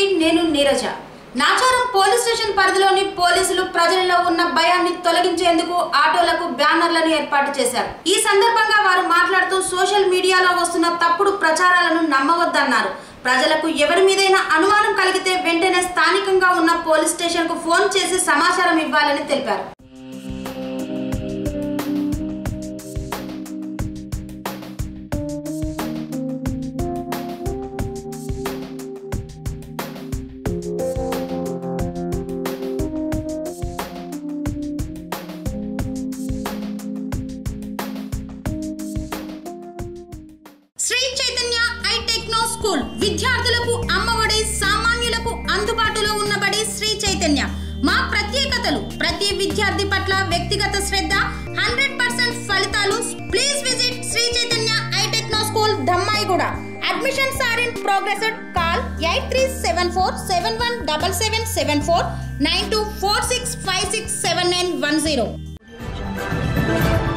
నేను Neeraja Nacharam police station పరిధిలోని పోలీసులు ప్రజలలో ఉన్న భయాన్ని తొలగించేందుకు ఆటోలకు బ్యానర్లను ఏర్పాటు చేశారు ఈ సందర్భంగా వారు మాట్లాడుతూ సోషల్ మీడియాలో వస్తున్న తప్పుడు ప్రచారాలను నమ్మవద్దన్నారు ప్రజలకు ఎవరి మీదైనా అనుమానం కలిగితే వెంటనే స్థానికంగా ఉన్న పోలీస్ స్టేషన్ కు ఫోన్ చేసి సమాచారం ఇవ్వాలని తెలిపారు Shri Chaitanya I techno school విద్యార్థులకు అమ్మఒడి సామాన్యులకు అందుబాటులో ఉన్నబడి శ్రీ చైతన్య మా ప్రత్యేకతలు ప్రతి విద్యార్థి పట్ల వ్యక్తిగత శ్రద్ధ హండ్రెడ్ పర్సెంట్ ఫలితాలు please visit Shri Chaitanya I techno school Dammaiguda admissions are in progress call eight three seven four seven one double seven seven four nine two four six five six seven nine one zero